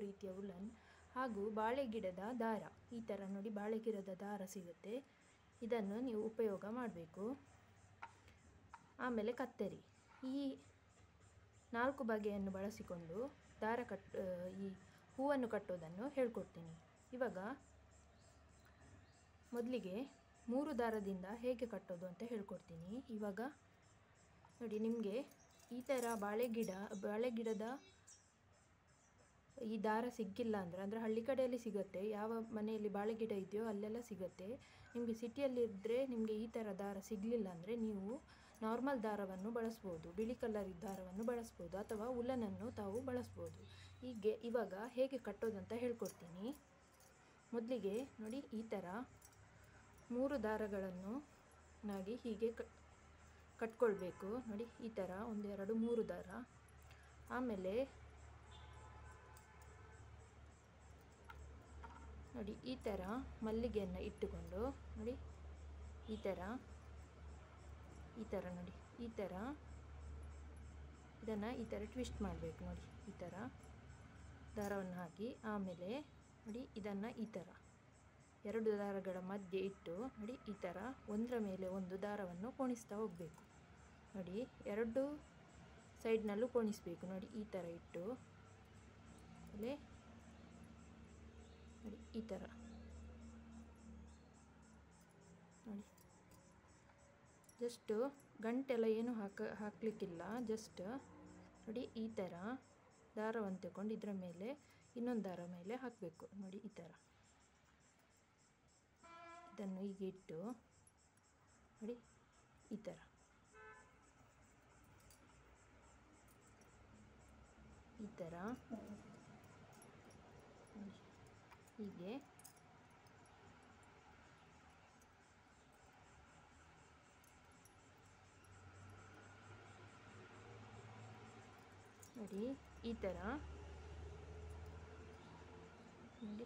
ರೀತಿಯ ಉಲನ್ ಹಾಗೂ ಬಾಳೆ ಗಿಡದ ದಾರ ಈ ಥರ ನೋಡಿ ಬಾಳೆ ಗಿಡದ ದಾರ ಸಿಗುತ್ತೆ ಇದನ್ನು ನೀವು ಉಪಯೋಗ ಮಾಡಬೇಕು ಆಮೇಲೆ ಕತ್ತರಿ ಈ ನಾಲ್ಕು ಬಗೆಯನ್ನು ಬಳಸಿಕೊಂಡು ದಾರ ಕಟ್ ಆ, ಈ ಹೂವನ್ನು ಕಟ್ಟೋದನ್ನು ಹೇಳ್ಕೊಡ್ತೀನಿ ಇವಾಗ ಮೊದಲಿಗೆ ಮೂರು ದಾರದಿಂದ ಹೇಗೆ ಕಟ್ಟೋದು ಅಂತ ಹೇಳ್ಕೊಡ್ತೀನಿ ಇವಾಗ ನೋಡಿ ನಿಮಗೆ ಈ ಥರ ಬಾಳೆ ಗಿಡ ಬಾಳೆ ಗಿಡದ ಈ ದಾರ ಸಿಕ್ಕಿಲ್ಲ ಅಂದರೆ ಅಂದರೆ ಹಳ್ಳಿ ಕಡೆಯಲ್ಲಿ ಸಿಗುತ್ತೆ ಯಾವ ಮನೆಯಲ್ಲಿ ಬಾಳೆ ಗಿಡ ಇದೆಯೋ ಅಲ್ಲೆಲ್ಲ ಸಿಗುತ್ತೆ ನಿಮಗೆ ಸಿಟಿಯಲ್ಲಿದ್ದರೆ ನಿಮಗೆ ಈ ಥರ ದಾರ ಸಿಗಲಿಲ್ಲ ಅಂದರೆ ನೀವು ನಾರ್ಮಲ್ ದಾರವನ್ನು ಬಳಸ್ಬೋದು ಬಿಳಿ ಕಲರ್ ದಾರವನ್ನು ಬಳಸ್ಬೋದು ಅಥವಾ ಉಲ್ಲನನ್ನು ತಾವು ಬಳಸ್ಬೋದು ಹೀಗೆ ಇವಾಗ ಹೇಗೆ ಕಟ್ಟೋದಂತ ಹೇಳ್ಕೊಡ್ತೀನಿ ಮೊದಲಿಗೆ ನೋಡಿ ಈ ಥರ ಮೂರು ದಾರಗಳನ್ನು ನಾಗಿ ಹೀಗೆ ಕ ಕಟ್ಕೊಳ್ಬೇಕು ನೋಡಿ ಈ ಥರ ಒಂದೆರಡು ಮೂರು ದಾರ ಆಮೇಲೆ ನೋಡಿ ಈ ಥರ ಮಲ್ಲಿಗೆಯನ್ನು ಇಟ್ಟುಕೊಂಡು ನೋಡಿ ಈ ಥರ ಈ ಥರ ನೋಡಿ ಈ ಥರ ಇದನ್ನು ಈ ಥರ ಟ್ವಿಸ್ಟ್ ಮಾಡಬೇಕು ನೋಡಿ ಈ ಥರ ದಾರವನ್ನು ಹಾಕಿ ಆಮೇಲೆ ನೋಡಿ ಇದನ್ನು ಈ ಥರ ಎರಡು ದಾರಗಳ ಮಧ್ಯೆ ಇಟ್ಟು ನೋಡಿ ಈ ಥರ ಒಂದರ ಮೇಲೆ ಒಂದು ದಾರವನ್ನು ಕೋಣಿಸ್ತಾ ಹೋಗಬೇಕು ನೋಡಿ ಎರಡು ಸೈಡ್ನಲ್ಲೂ ಕೋಣಿಸ್ಬೇಕು ನೋಡಿ ಈ ಥರ ಇಟ್ಟು ಆಮೇಲೆ ನೋಡಿ ಈ ಥರ ನೋಡಿ ಜಸ್ಟು ಗಂಟೆಲ್ಲ ಏನು ಹಾಕ ಹಾಕಲಿಕ್ಕಿಲ್ಲ ಜಸ್ಟ್ ನೋಡಿ ಈ ಥರ ದಾರವನ್ನು ತಗೊಂಡು ಇದರ ಮೇಲೆ ಇನ್ನೊಂದು ದಾರ ಮೇಲೆ ಹಾಕಬೇಕು ನೋಡಿ ಈ ಥರ ಇದನ್ನು ಹೀಗೆ ಇಟ್ಟು ನೋಡಿ ಈ ಥರ ಈ ಥರ ನೋಡಿ ಹೀಗೆ ನೋಡಿ ಈ ಥರ ನೋಡಿ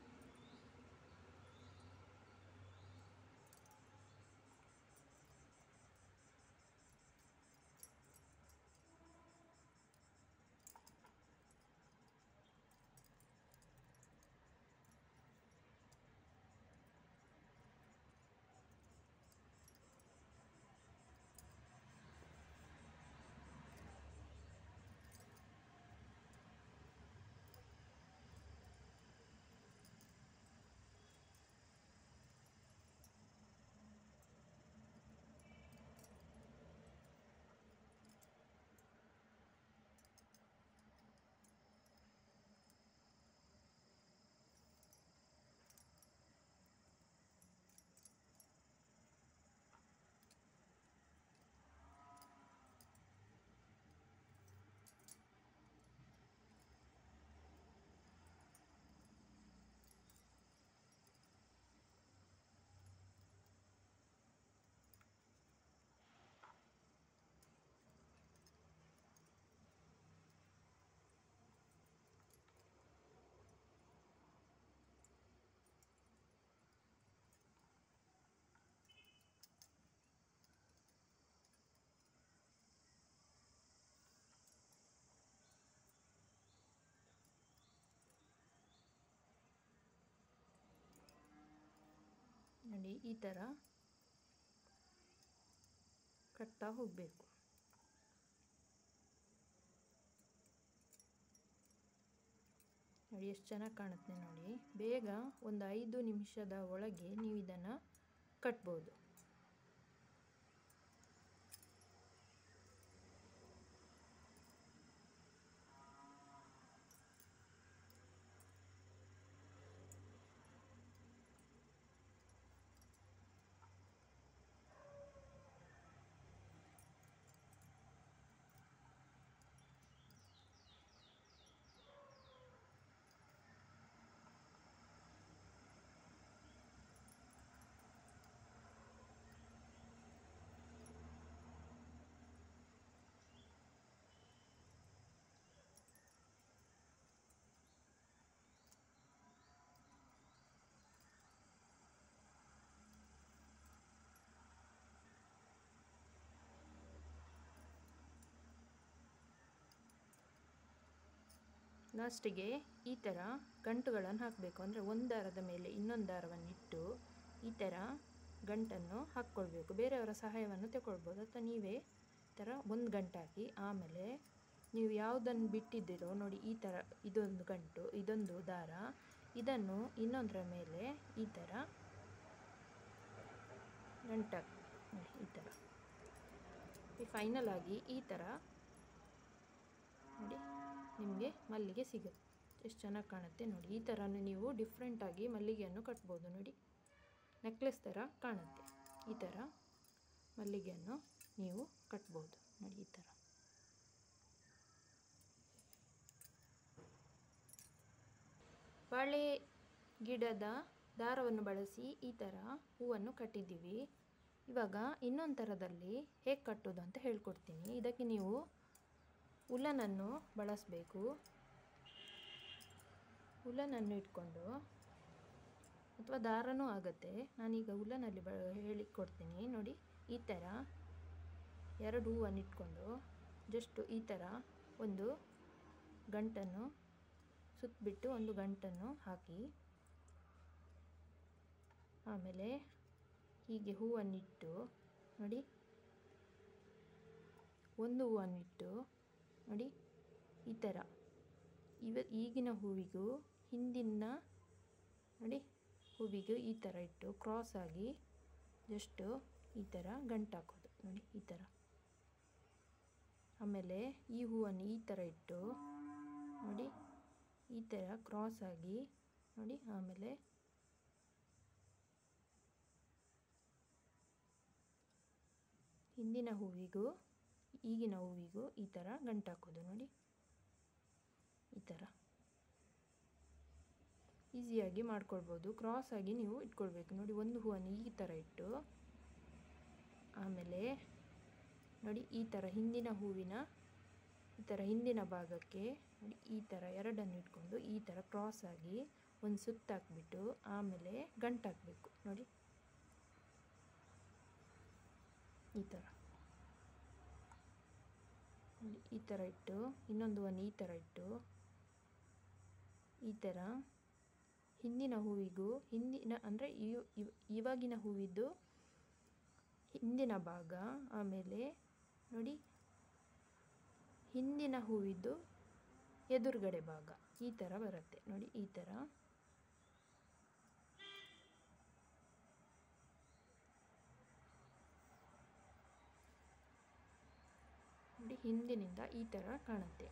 ನೋಡಿ ಈ ಥರ ಕಟ್ತಾ ಹೋಗಬೇಕು ನೋಡಿ ಎಷ್ಟು ಚೆನ್ನಾಗಿ ಕಾಣುತ್ತೆ ನೋಡಿ ಬೇಗ ಒಂದು ಐದು ನಿಮಿಷದ ಒಳಗೆ ನೀವು ಇದನ್ನು ಕಟ್ಬೋದು ಲಾಸ್ಟಿಗೆ ಈ ಥರ ಗಂಟುಗಳನ್ನು ಹಾಕಬೇಕು ಅಂದರೆ ಒಂದು ದಾರದ ಮೇಲೆ ಇನ್ನೊಂದು ದಾರವನ್ನು ಇಟ್ಟು ಈ ಥರ ಗಂಟನ್ನು ಹಾಕ್ಕೊಳ್ಬೇಕು ಬೇರೆಯವರ ಸಹಾಯವನ್ನು ತಗೊಳ್ಬೋದು ಅಥವಾ ನೀವೇ ಈ ಥರ ಒಂದು ಗಂಟು ಹಾಕಿ ಆಮೇಲೆ ನೀವು ಯಾವುದನ್ನು ಬಿಟ್ಟಿದ್ದೀರೋ ನೋಡಿ ಈ ಥರ ಇದೊಂದು ಗಂಟು ಇದೊಂದು ದಾರ ಇದನ್ನು ಇನ್ನೊಂದರ ಮೇಲೆ ಈ ಥರ ಗಂಟಾಕಿ ನೋಡಿ ಈ ಥರ ಈ ಫೈನಲ್ ಆಗಿ ಈ ಥರ ನೋಡಿ ನಿಮಗೆ ಮಲ್ಲಿಗೆ ಸಿಗುತ್ತೆ ಎಷ್ಟು ಚೆನ್ನಾಗಿ ಕಾಣುತ್ತೆ ನೋಡಿ ಈ ಥರನೂ ನೀವು ಡಿಫ್ರೆಂಟಾಗಿ ಮಲ್ಲಿಗೆಯನ್ನು ಕಟ್ಬೋದು ನೋಡಿ ನೆಕ್ಲೆಸ್ ಥರ ಕಾಣುತ್ತೆ ಈ ಥರ ಮಲ್ಲಿಗೆಯನ್ನು ನೀವು ಕಟ್ಬೋದು ನೋಡಿ ಈ ಥರ ಬಾಳೆ ಗಿಡದ ದಾರವನ್ನು ಬಳಸಿ ಈ ಥರ ಹೂವನ್ನು ಕಟ್ಟಿದ್ದೀವಿ ಇವಾಗ ಇನ್ನೊಂದು ಥರದಲ್ಲಿ ಹೇಗೆ ಕಟ್ಟೋದು ಅಂತ ಹೇಳ್ಕೊಡ್ತೀನಿ ಇದಕ್ಕೆ ನೀವು ಉಲ್ಲನನ್ನು ಬಳಸಬೇಕು ಉಲ್ಲನನ್ನು ಇಟ್ಕೊಂಡು ಅಥವಾ ದಾರನೂ ಆಗುತ್ತೆ ನಾನೀಗ ಉಲ್ಲನಲ್ಲಿ ಬ ಹೇಳಿಕೊಡ್ತೀನಿ ನೋಡಿ ಈ ಥರ ಎರಡು ಹೂವನ್ನು ಇಟ್ಕೊಂಡು ಜಸ್ಟು ಈ ಥರ ಒಂದು ಗಂಟನ್ನು ಸುತ್ತಬಿಟ್ಟು ಒಂದು ಗಂಟನ್ನು ಹಾಕಿ ಆಮೇಲೆ ಹೀಗೆ ಹೂವನ್ನಿಟ್ಟು ನೋಡಿ ಒಂದು ಹೂವನ್ನಿಟ್ಟು ನೋಡಿ ಈ ಥರ ಇವ ಈಗಿನ ಹೂವಿಗೂ ಹಿಂದಿನ ನೋಡಿ ಹೂವಿಗೂ ಈ ಥರ ಇಟ್ಟು ಕ್ರಾಸ್ ಆಗಿ ಜಸ್ಟು ಈ ಥರ ಗಂಟು ಹಾಕೋದು ನೋಡಿ ಈ ಥರ ಆಮೇಲೆ ಈ ಹೂವನ್ನು ಈ ಥರ ಇಟ್ಟು ನೋಡಿ ಈ ಥರ ಕ್ರಾಸ್ ಆಗಿ ನೋಡಿ ಆಮೇಲೆ ಹಿಂದಿನ ಹೂವಿಗೂ ಈಗಿನ ಹೂವಿಗೂ ಈ ಥರ ಗಂಟು ಹಾಕೋದು ನೋಡಿ ಈ ಥರ ಈಸಿಯಾಗಿ ಮಾಡ್ಕೊಳ್ಬೋದು ಕ್ರಾಸ್ ಆಗಿ ನೀವು ಇಟ್ಕೊಳ್ಬೇಕು ನೋಡಿ ಒಂದು ಹೂವನ್ನು ಈ ಥರ ಇಟ್ಟು ಆಮೇಲೆ ನೋಡಿ ಈ ಥರ ಹಿಂದಿನ ಹೂವಿನ ಈ ಥರ ಹಿಂದಿನ ಭಾಗಕ್ಕೆ ನೋಡಿ ಈ ಥರ ಎರಡನ್ನು ಇಟ್ಕೊಂಡು ಈ ಥರ ಕ್ರಾಸ್ ಆಗಿ ಒಂದು ಸುತ್ತು ಹಾಕ್ಬಿಟ್ಟು ಆಮೇಲೆ ಗಂಟು ಹಾಕಬೇಕು ನೋಡಿ ಈ ಥರ ನೋಡಿ ಈ ಥರ ಇಟ್ಟು ಇನ್ನೊಂದು ಒಂದು ಈ ಥರ ಇಟ್ಟು ಈ ಥರ ಹಿಂದಿನ ಹೂವಿಗೂ ಹಿಂದಿನ ಅಂದರೆ ಇವಾಗಿನ ಹೂವಿದ್ದು ಹಿಂದಿನ ಭಾಗ ಆಮೇಲೆ ನೋಡಿ ಹಿಂದಿನ ಹೂವಿದ್ದು ಎದುರುಗಡೆ ಭಾಗ ಈ ಥರ ಬರುತ್ತೆ ನೋಡಿ ಈ ಥರ ನೋಡಿ ಹಿಂದಿನಿಂದ ಈ ಥರ ಕಾಣುತ್ತೆ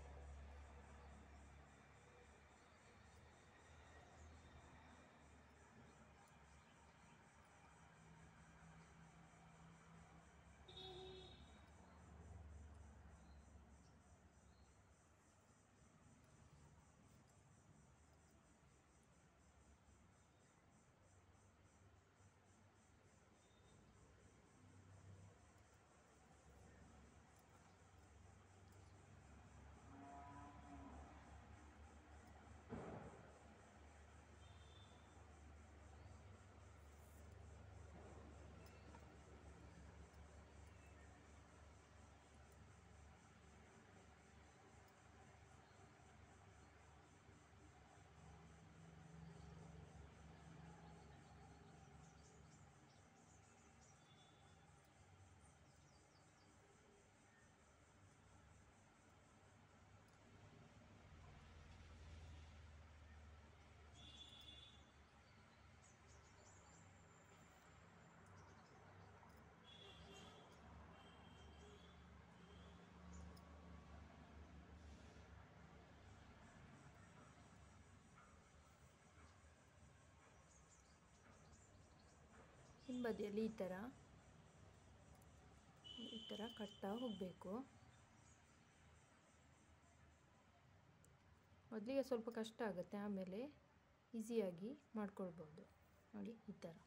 ಹಿಂಬದಿಯಲ್ಲಿ ಈ ಥರ ಈ ಥರ ಕಟ್ತಾ ಹೋಗಬೇಕು ಮೊದಲಿಗೆ ಸ್ವಲ್ಪ ಕಷ್ಟ ಆಗುತ್ತೆ ಆಮೇಲೆ ಈಸಿಯಾಗಿ ಮಾಡ್ಕೊಳ್ಬೋದು ನೋಡಿ ಈ ಥರ